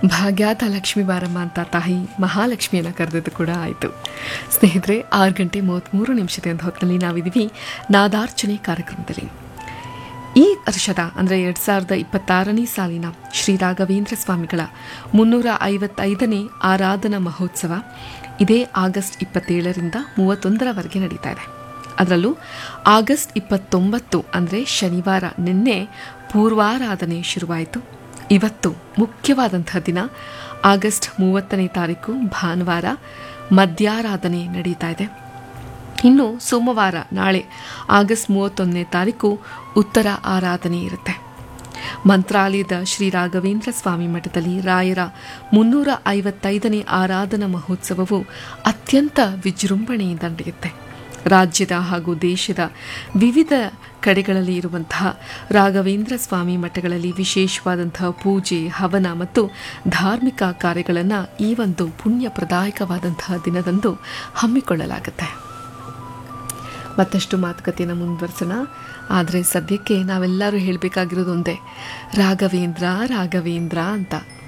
ಭಾಗ್ಯಾತ ಲಕ್ಷ್ಮೀ ಬಾರಮ್ಮ ಅಂತ ತಾಯಿ ಮಹಾಲಕ್ಷ್ಮಿಯನ್ನು ಕರೆದಿದ್ದು ಕೂಡ ಆಯಿತು ಸ್ನೇಹಿತರೆ ಆರು ಗಂಟೆ ಮೂವತ್ತ್ಮೂರು ನಿಮಿಷದ ಒಂದು ಹೊತ್ತಿನಲ್ಲಿ ನಾವಿದ್ದೀವಿ ನಾದಾರ್ಚನೆ ಕಾರ್ಯಕ್ರಮದಲ್ಲಿ ಈ ವರ್ಷದ ಅಂದರೆ ಎರಡು ಸಾವಿರದ ಇಪ್ಪತ್ತಾರನೇ ಸಾಲಿನ ಶ್ರೀ ರಾಘವೇಂದ್ರ ಸ್ವಾಮಿಗಳ ಮುನ್ನೂರ ಐವತ್ತೈದನೇ ಆರಾಧನಾ ಮಹೋತ್ಸವ ಇದೇ ಆಗಸ್ಟ್ ಇಪ್ಪತ್ತೇಳರಿಂದ ಮೂವತ್ತೊಂದರವರೆಗೆ ನಡೀತಾ ಇದೆ ಅದರಲ್ಲೂ ಆಗಸ್ಟ್ ಇಪ್ಪತ್ತೊಂಬತ್ತು ಅಂದರೆ ಶನಿವಾರ ನಿನ್ನೆ ಪೂರ್ವಾರಾಧನೆ ಶುರುವಾಯಿತು ಇವತ್ತು ಮುಖ್ಯವಾದಂತಹ ದಿನ ಆಗಸ್ಟ್ ಮೂವತ್ತನೇ ತಾರೀಕು ಭಾನುವಾರ ಮಧ್ಯಾರಾಧನೆ ನಡೀತಾ ಇದೆ ಇನ್ನು ಸೋಮವಾರ ನಾಳೆ ಆಗಸ್ಟ್ ಮೂವತ್ತೊಂದನೇ ತಾರೀಕು ಉತ್ತರ ಆರಾಧನೆ ಇರುತ್ತೆ ಮಂತ್ರಾಲಯದ ಶ್ರೀ ರಾಘವೇಂದ್ರ ಸ್ವಾಮಿ ಮಠದಲ್ಲಿ ರಾಯರ ಮುನ್ನೂರ ಐವತ್ತೈದನೇ ಆರಾಧನಾ ಮಹೋತ್ಸವವು ಅತ್ಯಂತ ವಿಜೃಂಭಣೆಯಿಂದ ನಡೆಯುತ್ತೆ ರಾಜ್ಯದ ಹಾಗೂ ದೇಶದ ವಿವಿಧ ಕಡೆಗಳಲ್ಲಿ ಇರುವಂತಹ ರಾಘವೇಂದ್ರ ಸ್ವಾಮಿ ಮಠಗಳಲ್ಲಿ ವಿಶೇಷವಾದಂತಹ ಪೂಜೆ ಹವನ ಮತ್ತು ಧಾರ್ಮಿಕ ಕಾರ್ಯಗಳನ್ನು ಈ ಒಂದು ಪುಣ್ಯ ಪ್ರದಾಯಕವಾದಂತಹ ದಿನದಂದು ಹಮ್ಮಿಕೊಳ್ಳಲಾಗುತ್ತೆ ಮತ್ತಷ್ಟು ಮಾತುಕತೆಯನ್ನು ಮುಂದುವರಿಸೋಣ ಆದರೆ ಸದ್ಯಕ್ಕೆ ನಾವೆಲ್ಲರೂ ಹೇಳಬೇಕಾಗಿರೋದು ಒಂದೇ ರಾಘವೇಂದ್ರ ರಾಘವೇಂದ್ರ ಅಂತ